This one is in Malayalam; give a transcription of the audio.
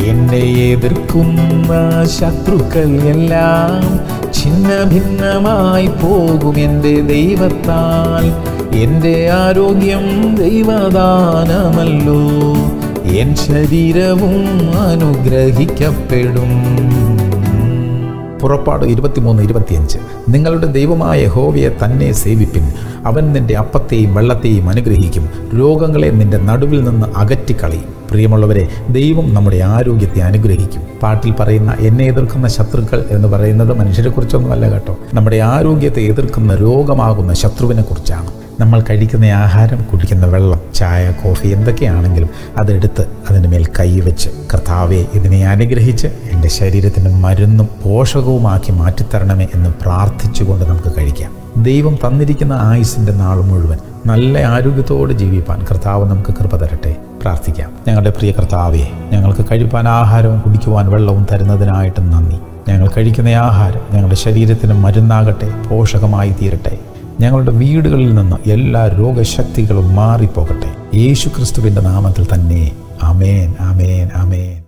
എന്നെ എതിർക്കുന്ന ശത്രുക്കൾ എല്ലാം ഛിന്ന ഭിന്നമായി പോകും എൻ്റെ ദൈവത്താൽ എൻ്റെ ആരോഗ്യം ദൈവദാനമല്ലോ എൻ ശരീരവും അനുഗ്രഹിക്കപ്പെടും പുറപ്പാട് ഇരുപത്തിമൂന്ന് ഇരുപത്തിയഞ്ച് നിങ്ങളുടെ ദൈവമായ യഹോവയെ തന്നെ സേവിപ്പിൻ അവൻ നിന്റെ അപ്പത്തെയും വെള്ളത്തെയും അനുഗ്രഹിക്കും രോഗങ്ങളെ നിന്റെ നടുവിൽ നിന്ന് അകറ്റിക്കളയും പ്രിയമുള്ളവരെ ദൈവം നമ്മുടെ ആരോഗ്യത്തെ അനുഗ്രഹിക്കും പാട്ടിൽ പറയുന്ന എന്നെ എതിർക്കുന്ന ശത്രുക്കൾ എന്ന് പറയുന്നത് മനുഷ്യരെക്കുറിച്ചൊന്നുമല്ല കേട്ടോ നമ്മുടെ ആരോഗ്യത്തെ എതിർക്കുന്ന രോഗമാകുന്ന ശത്രുവിനെ കുറിച്ചാണ് നമ്മൾ കഴിക്കുന്ന ആഹാരം കുടിക്കുന്ന വെള്ളം ചായ കോഫി എന്തൊക്കെയാണെങ്കിലും അതെടുത്ത് അതിന് മേൽ കൈവച്ച് കർത്താവെ ഇതിനെ അനുഗ്രഹിച്ച് എൻ്റെ ശരീരത്തിന് മരുന്നും പോഷകവുമാക്കി മാറ്റിത്തരണമേ എന്ന് പ്രാർത്ഥിച്ചുകൊണ്ട് നമുക്ക് കഴിക്കാം ദൈവം തന്നിരിക്കുന്ന ആയുസിൻ്റെ നാൾ മുഴുവൻ നല്ല ആരോഗ്യത്തോടെ ജീവിപ്പാൻ കർത്താവ് നമുക്ക് കൃപ തരട്ടെ പ്രാർത്ഥിക്കാം ഞങ്ങളുടെ പ്രിയ കർത്താവെ ഞങ്ങൾക്ക് കഴിപ്പാൻ ആഹാരവും കുടിക്കുവാൻ വെള്ളവും തരുന്നതിനായിട്ട് നന്ദി ഞങ്ങൾ കഴിക്കുന്ന ആഹാരം ഞങ്ങളുടെ ശരീരത്തിന് മരുന്നാകട്ടെ പോഷകമായി തീരട്ടെ ഞങ്ങളുടെ വീടുകളിൽ നിന്ന് എല്ലാ രോഗശക്തികളും മാറിപ്പോകട്ടെ യേശു ക്രിസ്തുവിൻ്റെ നാമത്തിൽ തന്നെ അമേൻ അമേൻ അമേൻ